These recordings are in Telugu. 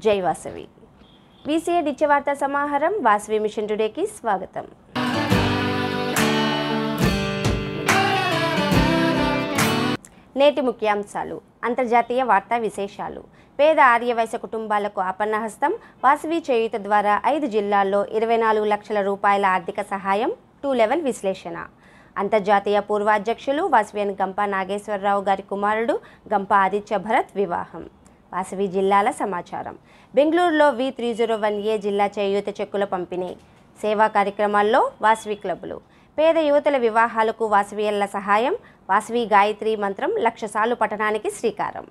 జై వాసవి వీసీఏ నిత్య వార్తా సమాహారం వాసవి మిషన్ టుడేకి స్వాగతం నేటి ముఖ్యాంశాలు అంతర్జాతీయ వార్తా విశేషాలు పేద ఆర్యవైశ్య కుటుంబాలకు ఆపన్నహస్తం వాసవి చేయుత ద్వారా ఐదు జిల్లాల్లో ఇరవై నాలుగు లక్షల రూపాయల ఆర్థిక సహాయం టూ లెవెల్ విశ్లేషణ అంతర్జాతీయ పూర్వాధ్యక్షులు వాసవియన్ గంప నాగేశ్వరరావు గారి కుమారుడు గంప ఆదిత్య భరత్ వివాహం వాసవి జిల్లాల సమాచారం బెంగళూరులో V three zero one A జిల్లా చేయూత చెక్కుల పంపిణీ సేవా కార్యక్రమాల్లో వాసవి క్లబ్బులు పేద యువతుల వివాహాలకు వాసవియల్ల సహాయం వాసవి గాయత్రి మంత్రం లక్ష సార్లు పఠనానికి శ్రీకారం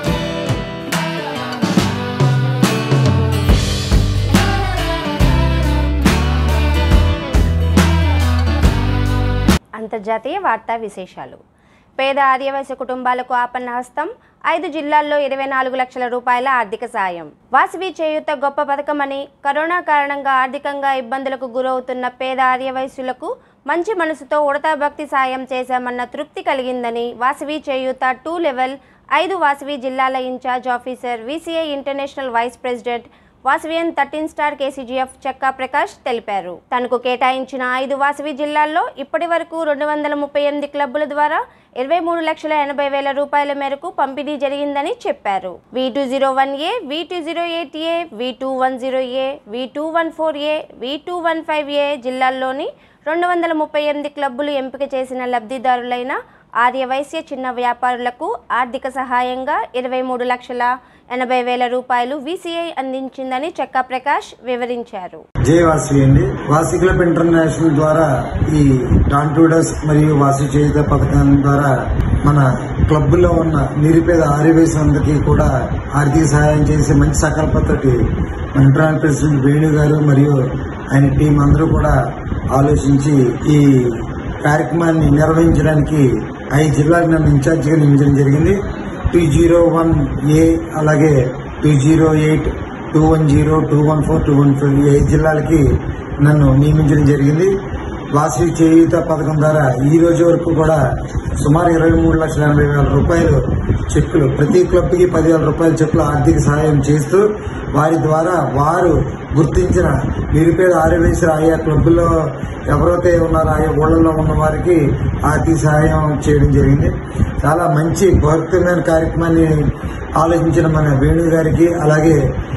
అంతర్జాతీయ వార్తా విశేషాలు పేద ఆర్యవైశ్య కుటుంబాలకు ఆపన్న హస్తం ఐదు జిల్లాల్లో ఇరవై నాలుగు లక్షల రూపాయల ఆర్థిక సాయం వాసవి చేయూత గొప్ప పథకమని కరోనా కారణంగా ఆర్థికంగా ఇబ్బందులకు గురవుతున్న పేద ఆర్యవైశ్యులకు మంచి మనసుతో ఉడతా భక్తి సాయం చేశామన్న తృప్తి కలిగిందని వాసవి చేయూత టూ లెవెల్ ఐదు వాసవి జిల్లాల in charge officer VCI international vice president Vasavian thirteen star KCGF Chekka Prakash తెలిపారు తనకు కేటాయించిన ఐదు వాసవి జిల్లాల్లో ఇప్పటి వరకు రెండు వందల ముప్పై ఎనిమిది క్లబ్బుల ద్వారా ఇరవై మూడు లక్షల ఎనభై వేల రూపాయల మేరకు పంపిణీ జరిగిందని చెప్పారు V two zero one A V two zero eight A V two one zero A V two one four A V two one five A జిల్లాల్లోని రెండు వందల ముప్పై ఎనిమిది క్లబ్బులు ఎంపిక చేసిన లబ్ధిదారులైన ఆర్యవైశ్య చిన్న వ్యాపారులకు ఆర్థిక సహాయంగా ఇరవై మూడు లక్షల ఎనభై వేల రూపాయలు వీసీఐ అందించిందని చెక్కా ప్రకాష్ వివరించారు జై వాసవి అండి వాసి క్లబ్ ఇంటర్నేషనల్ ద్వారా ఈ టాంటూడస్ మరియు వాసి చేయుత పథకం ద్వారా మన క్లబ్లో ఉన్న నిరుపేద ఆర్యవేశందరికీ కూడా ఆర్థిక సహాయం చేసే మంచి సంకల్పంతోటి మన ఇంటర్నల్ ప్రెసిడెంట్ వేణు గారు మరియు ఆయన టీం అందరూ కూడా ఆలోచించి ఈ కార్యక్రమాన్ని నిర్వహించడానికి ఐదు జిల్లాలకు నన్ను ఇన్ఛార్జిగా నియమించడం జరిగింది టూ జీరో వన్ ఏ అలాగే two zero eight two one zero two one four two one five ఈ ఐదు జిల్లాలకి నన్ను నియమించడం జరిగింది వాసవి చేయూత పథకం ద్వారా ఈ రోజు వరకు కూడా సుమారు ఇరవై మూడు లక్షల ఎనభై వేల రూపాయలు చెక్కులు ప్రతి క్లబ్కి పదివేల రూపాయల చెక్కులు ఆర్థిక సహాయం చేస్తూ వారి ద్వారా వారు గుర్తించిన నిరుపేద ఆర్యవేశ్వర ఆయా క్లబ్బుల్లో ఎవరైతే ఉన్నారో ఆయా ఊళ్ళల్లో ఉన్న వారికి ఆర్థిక సహాయం చేయడం జరిగింది చాలా మంచి బహుత్తమైన కార్యక్రమాన్ని ఆలోచించిన మన వేణు గారికి అలాగే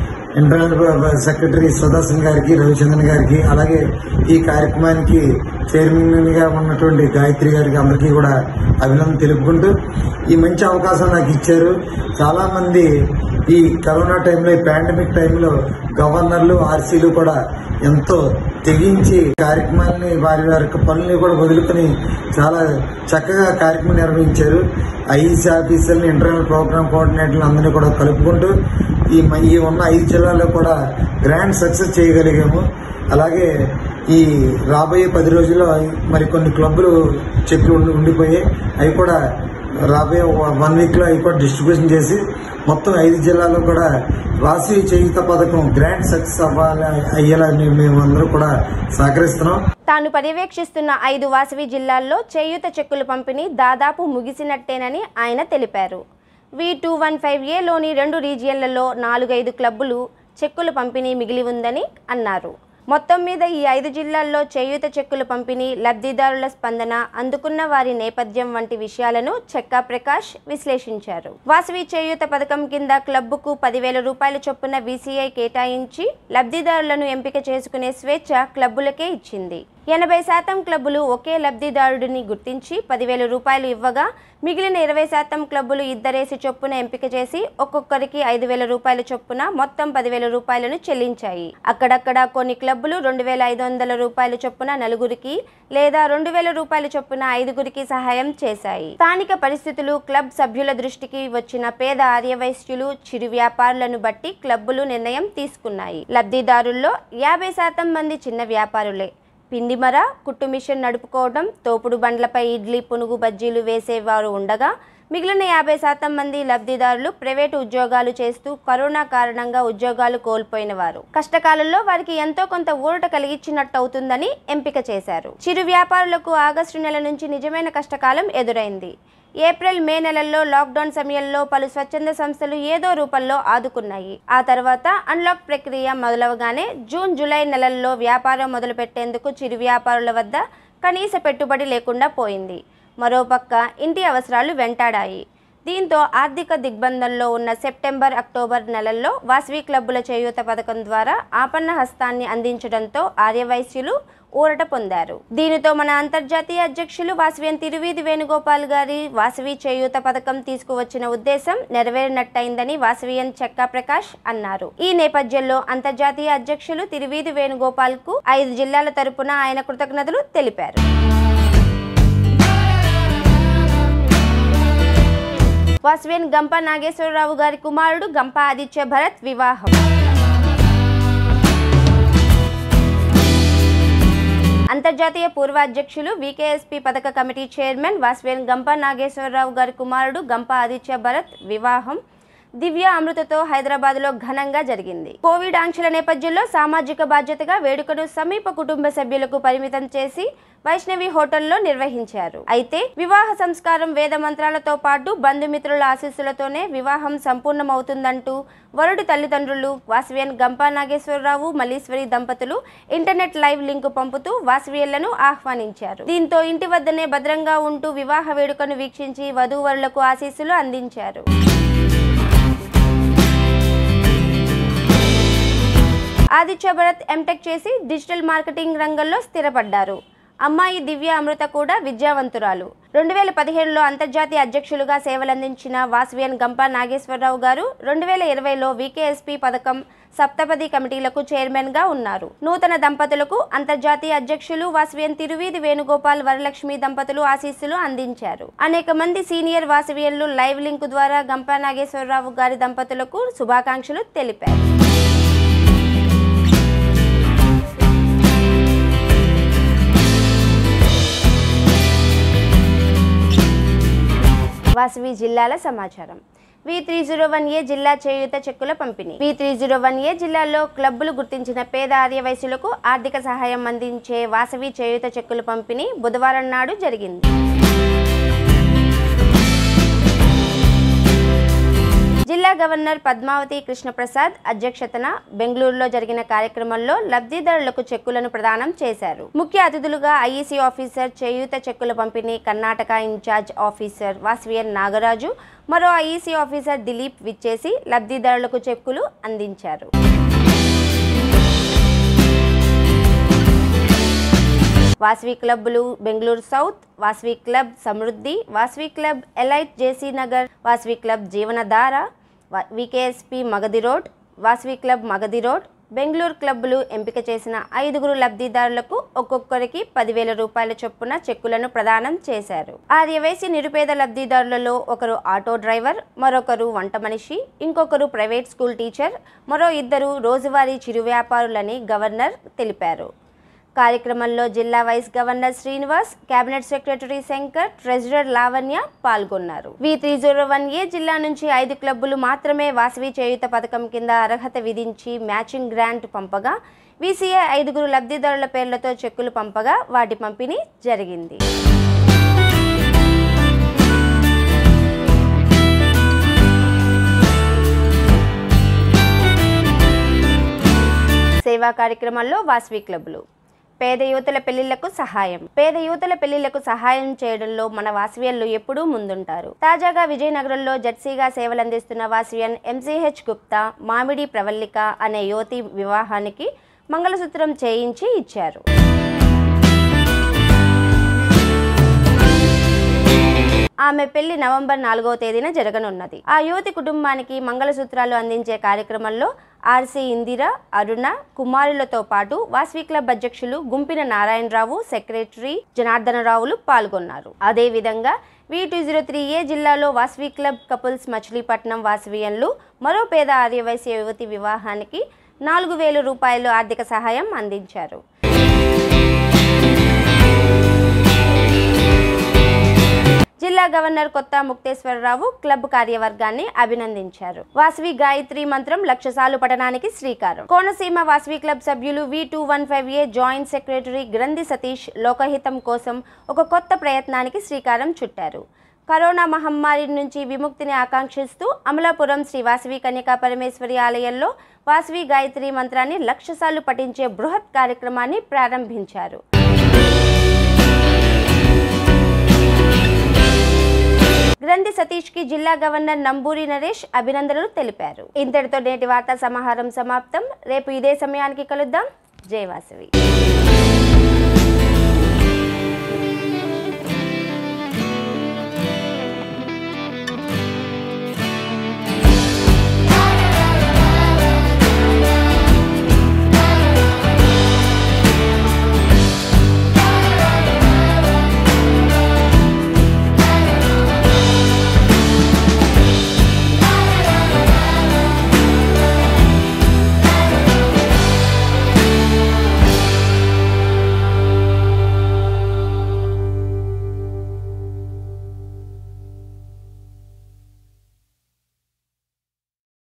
ఇంటర్నల్ సెక్రటరీ సుదర్శన్ గారికి రవిచంద్రన్ గారికి అలాగే ఈ కార్యక్రమానికి చైర్మన్ గా ఉన్నటువంటి గాయత్రి గారికి అందరికీ కూడా అభినందన తెలుపుకుంటూ ఈ మంచి అవకాశం నాకు ఇచ్చారు చాలా మంది ఈ కరోనా టైంలో ఈ పాండమిక్ టైంలో గవర్నర్లు ఆర్సీలు కూడా ఎంతో తెగించి కార్యక్రమాన్ని వారి వారి పనుల్ని కూడా వదులుకొని చాలా చక్కగా కార్యక్రమం నిర్వహించారు ఐఈసీ ఆఫీసర్లు ఇంటర్నల్ ప్రోగ్రామ్ కోఆర్డినేటర్లు అందరినీ కూడా కలుపుకుంటూ ఈ మ- ఈ ఉన్న ఐదు జిల్లాల్లో కూడా గ్రాండ్ సక్సెస్ చేయగలిగాము అలాగే ఈ రాబోయే పది రోజుల్లో మరి కొన్ని క్లబ్బులు చెట్లు ఉండి- ఉండిపోయాయి అవి కూడా రాబోయే వన్ వీక్ లో అవి కూడా డిస్ట్రిబ్యూషన్ చేసి మొత్తం ఐదు జిల్లాల్లో కూడా వాసవి చేయుత పథకం గ్రాండ్ సక్సెస్ అవ్వాలి అయ్యేలా మేము మేమందరూ కూడా సహకరిస్తున్నాం తాను పర్యవేక్షిస్తున్న ఐదు వాసవి జిల్లాల్లో చేయూత చెక్కుల పంపిణీ దాదాపు ముగిసినట్టేనని ఆయన తెలిపారు వి టూ వన్ ఫైవ్ ఏలోని రెండు రీజియన్లలో నాలుగైదు క్లబ్బులు చెక్కుల పంపిణీ మిగిలి ఉందని అన్నారు మొత్తం మీద ఈ ఐదు జిల్లాల్లో చేయూత చెక్కుల పంపిణీ లబ్ధిదారుల స్పందన అందుకున్న వారి నేపథ్యం వంటి విషయాలను చెక్కా ప్రకాష్ విశ్లేషించారు వాసవి చేయూత పథకం కింద క్లబ్బుకు పదివేల రూపాయల చొప్పున వీసీఐ కేటాయించి లబ్ధిదారులను ఎంపిక చేసుకునే స్వేచ్ఛ క్లబ్బులకే ఇచ్చింది ఎనభై శాతం క్లబ్బులు ఒకే లబ్ధిదారుడిని గుర్తించి పదివేల రూపాయలు ఇవ్వగా మిగిలిన ఇరవై శాతం క్లబ్బులు ఇద్దరేసి చొప్పున ఎంపిక చేసి ఒక్కొక్కరికి ఐదు వేల రూపాయల చొప్పున మొత్తం పదివేల రూపాయలను చెల్లించాయి అక్కడక్కడ కొన్ని క్లబ్బులు రెండు వేల ఐదు వందల రూపాయల చొప్పున నలుగురికి లేదా రెండు వేల రూపాయల చొప్పున ఐదుగురికి సహాయం చేశాయి స్థానిక పరిస్థితులు క్లబ్ సభ్యుల దృష్టికి వచ్చిన పేద ఆర్యవైశ్యులు చిరు వ్యాపారులను బట్టి క్లబ్బులు నిర్ణయం తీసుకున్నాయి లబ్ధిదారుల్లో యాభై శాతం మంది చిన్న వ్యాపారులే పిండిమర కుట్టు మిషన్ నడుపుకోవడం తోపుడు బండ్లపై ఇడ్లీ పునుగు బజ్జీలు వేసేవారు ఉండగా మిగిలిన యాభై శాతం మంది లబ్ధిదారులు ప్రైవేటు ఉద్యోగాలు చేస్తూ కరోనా కారణంగా ఉద్యోగాలు కోల్పోయిన వారు కష్టకాలంలో వారికి ఎంతో కొంత ఊరట కలిగించినట్టు అవుతుందని ఎంపిక చేశారు చిరు వ్యాపారులకు ఆగస్టు నెల నుంచి నిజమైన కష్టకాలం ఎదురైంది ఏప్రిల్ మే నెలల్లో లాక్డౌన్ సమయంలో పలు స్వచ్ఛంద సంస్థలు ఏదో రూపంలో ఆదుకున్నాయి ఆ తర్వాత అన్లాక్ ప్రక్రియ మొదలవగానే జూన్ జూలై నెలల్లో వ్యాపారం మొదలుపెట్టేందుకు చిరు వ్యాపారుల వద్ద కనీస పెట్టుబడి లేకుండా పోయింది మరోపక్క ఇంటి అవసరాలు వెంటాడాయి దీంతో ఆర్థిక దిగ్బంధంలో ఉన్న సెప్టెంబర్ అక్టోబర్ నెలల్లో వాసవి క్లబ్బుల చేయూత పథకం ద్వారా ఆపన్న హస్తాన్ని అందించడంతో ఆర్యవైశ్యులు ఊరట పొందారు దీనితో మన అంతర్జాతీయ అధ్యక్షులు వాసవియన్ తిరువీధి వేణుగోపాల్ గారి వాసవి చేయూత పథకం తీసుకువచ్చిన ఉద్దేశం నెరవేరినట్టయిందని వాసవియన్ చెక్కా ప్రకాష్ అన్నారు ఈ నేపథ్యంలో అంతర్జాతీయ అధ్యక్షులు తిరువీధి వేణుగోపాల్ కు ఐదు జిల్లాల తరపున ఆయన కృతజ్ఞతలు తెలిపారు వాసవియన్ గంప నాగేశ్వరరావు గారి కుమారుడు గంప ఆదిత్య భరత్ వివాహం అంతర్జాతీయ పూర్వ అధ్యక్షులు వికేఎస్పి పథక కమిటీ చైర్మన్ వాస్వేన్ గంప నాగేశ్వరరావు గారి కుమారుడు గంప ఆదిత్య భరత్ వివాహం దివ్య అమృతతో హైదరాబాద్లో ఘనంగా జరిగింది కోవిడ్ ఆంక్షల నేపథ్యంలో సామాజిక బాధ్యతగా వేడుకను సమీప కుటుంబ సభ్యులకు పరిమితం చేసి వైష్ణవి హోటల్లో నిర్వహించారు అయితే వివాహ సంస్కారం వేద మంత్రాలతో పాటు బంధుమిత్రుల ఆశీస్సులతోనే వివాహం సంపూర్ణమవుతుందంటూ వరుడి తల్లిదండ్రులు వాసవియన్ గంపా నాగేశ్వరరావు మల్లీశ్వరి దంపతులు ఇంటర్నెట్ లైవ్ లింకు పంపుతూ వాసవియన్లను ఆహ్వానించారు దీంతో ఇంటి వద్దనే భద్రంగా ఉంటూ వివాహ వేడుకను వీక్షించి వధూవరులకు ఆశీస్సులు అందించారు ఆదిత్య భరత్ ఎంటెక్ చేసి డిజిటల్ మార్కెటింగ్ రంగంలో స్థిరపడ్డారు అమ్మాయి దివ్య అమృత కూడా విద్యావంతురాలు రెండు వేల పదిహేడులో అంతర్జాతీయ అధ్యక్షులుగా సేవలందించిన వాసవియన్ గంపా నాగేశ్వరరావు గారు రెండు వేల ఇరవైలో వికేఎస్పి పథకం సప్తపది కమిటీలకు చైర్మన్గా ఉన్నారు నూతన దంపతులకు అంతర్జాతీయ అధ్యక్షులు వాసవియన్ తిరువీధి వేణుగోపాల్ వరలక్ష్మి దంపతులు ఆశీస్సులు అందించారు అనేక మంది సీనియర్ వాసవియన్లు లైవ్ లింక్ ద్వారా గంపా నాగేశ్వరరావు గారి దంపతులకు శుభాకాంక్షలు తెలిపారు వాసవి జిల్లాల సమాచారం V three zero one A జిల్లా చేయూత చెక్కుల పంపిణీ V three zero one A జిల్లాలో క్లబ్బులు గుర్తించిన పేద ఆర్య వయసులకు ఆర్థిక సహాయం అందించే వాసవి చేయూత చెక్కుల పంపిణీ బుధవారం నాడు జరిగింది జిల్లా గవర్నర్ పద్మావతి కృష్ణప్రసాద్ అధ్యక్షతన బెంగళూరులో జరిగిన కార్యక్రమంలో లబ్ధిదారులకు చెక్కులను ప్రదానం చేశారు ముఖ్య అతిథులుగా ఐఈసీ ఆఫీసర్ చేయూత చెక్కుల పంపిణీ కర్ణాటక ఇన్ఛార్జ్ ఆఫీసర్ వాస్వియన్ నాగరాజు మరో ఐఈసీ ఆఫీసర్ దిలీప్ విచ్చేసి లబ్ధిదారులకు చెక్కులు అందించారు వాసవి క్లబ్లు Bengaluru south Vasavi club Samruddhi Vasavi club elite JC Nagar Vasavi club Jeevanadhara వ- VKSP Magadi road Vasavi club Magadi road Bengaluru క్లబ్లు ఎంపిక చేసిన ఐదుగురు లబ్ధిదారులకు ఒక్కొక్కరికి పదివేల రూపాయల చొప్పున చెక్కులను ప్రదానం చేశారు ఆర్యవేసి నిరుపేద లబ్ధిదారులలో ఒకరు ఆటో డ్రైవర్ మరొకరు వంట మనిషి ఇంకొకరు ప్రైవేట్ స్కూల్ టీచర్ మరో ఇద్దరు రోజువారీ చిరు వ్యాపారులని గవర్నర్ తెలిపారు కార్యక్రమంలో జిల్లా vice governor Srinivas cabinet secretary Shankar treasurer Lavanya పాల్గొన్నారు V three zero one A జిల్లా నుంచి ఐదు క్లబ్బులు మాత్రమే వాసవి చేయుత పథకం కింద అర్హత విధించి మ్యాచింగ్ గ్రాంట్ పంపగా వీసీఏ ఐదుగురు లబ్ధిదారుల పేర్లతో చెక్కులు పంపగా వాటి పంపిణీ జరిగింది సేవా కార్యక్రమాల్లో వాసవి క్లబ్లు పేద యువతుల పెళ్లిళ్లకు సహాయం పేద యువతుల పెళ్లిళ్లకు సహాయం చేయడంలో మన వాసవ్యన్లు ఎప్పుడూ ముందుంటారు తాజాగా విజయనగరంలో జెర్సీగా సేవలందిస్తున్న వాసవ్యన్ ఎంసీహెచ్ గుప్తా మామిడి ప్రవల్లిక అనే యువతి వివాహానికి మంగళసూత్రం చేయించి ఇచ్చారు ఆమె పెళ్లి నవంబర్ నాలుగవ తేదీన జరగనున్నది ఆ యువతి కుటుంబానికి మంగళసూత్రాలు అందించే కార్యక్రమంలో ఆర్సీ ఇందిర అరుణ కుమారులతో పాటు వాస్వి క్లబ్ అధ్యక్షులు గుంపిన నారాయణరావు సెక్రటరీ జనార్దనరావులు పాల్గొన్నారు అదేవిధంగా V two zero three A జిల్లాలో వాస్వి క్లబ్ కపుల్స్ మచిలీపట్నం వాసవియన్లు మరో పేద ఆర్యవైశ్య యువతి వివాహానికి నాలుగు వేల రూపాయలు ఆర్థిక సహాయం అందించారు జిల్లా గవర్నర్ కొత్త ముక్తేశ్వరరావు క్లబ్ కార్యవర్గాన్ని అభినందించారు వాసవి గాయత్రి మంత్రం లక్షసాలు పఠనానికి శ్రీకారం కోనసీమ వాసవి క్లబ్ సభ్యులు V two one five A joint secretary Granthi Satish లోకహితం కోసం ఒక కొత్త ప్రయత్నానికి శ్రీకారం చుట్టారు కరోనా మహమ్మారి నుంచి విముక్తిని ఆకాంక్షిస్తూ అమలాపురం శ్రీ వాసవి కన్యకా పరమేశ్వరి ఆలయంలో వాసవి గాయత్రి మంత్రాన్ని లక్షసార్లు పఠించే బృహత్ కార్యక్రమాన్ని ప్రారంభించారు గ్రంథి సతీష్ కి జిల్లా గవర్నర్ నంబూరి నరేష్ అభినందనలు తెలిపారు ఇంతటితో నేటి వార్తా సమాహారం సమాప్తం రేపు ఇదే సమయానికి కలుద్దాం జై వాసవి